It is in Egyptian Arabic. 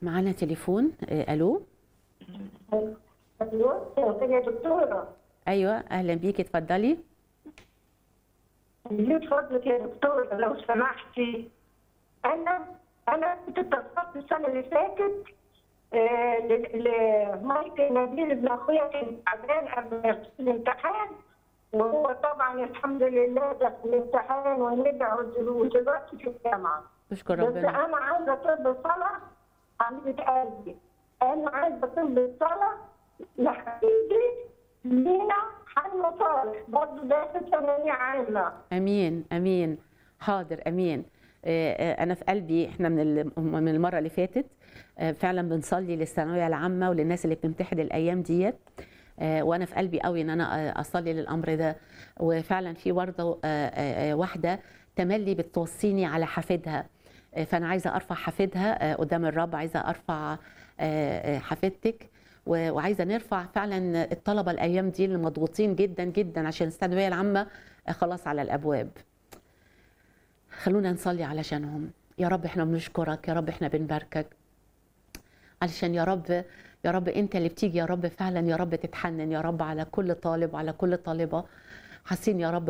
معانا تليفون آه، الو ايوه يا دكتوره ايوه اهلا بيكي اتفضلي من فضلك يا دكتوره لو سمحتي انا انا كنت اتصلت السنه اللي فاتت آه، ل- لمايكل نبيل ابن اخويا كان تعبان قبل الامتحان وهو طبعا الحمد لله ده في الامتحان ونرجع ودلوقتي في الجامعه اشكر بس ربنا انا عايزه طب صلاه حبيبه قلبي انا عايزه طب الصلاه لحبيبي لينا حل صالح برضه ده في ثانويه عامه امين امين حاضر امين آه، آه، انا في قلبي احنا من ال- من المره اللي فاتت آه، فعلا بنصلي للثانويه العامه وللناس اللي بتمتحن الايام ديت آه، وانا في قلبي قوي ان انا آه، اصلي للامر ده وفعلا في برضه آه، آه، آه، واحده تملي بتوصيني على حفيدها آه، فانا عايزه ارفع حفيدها آه، قدام الرب عايزه ارفع آه، آه، حفيدتك و- وعايزه نرفع فعلا الطلبه الايام دي اللي مضغوطين جدا جدا عشان الثانويه العامه آه، خلاص على الابواب خلونا نصلي علشانهم يا رب احنا بنشكرك يا رب احنا بنباركك علشان يا رب يا رب انت اللي بتيجي يا رب فعلا يا رب تتحنن يا رب على كل طالب وعلى كل طالبه حاسين يا رب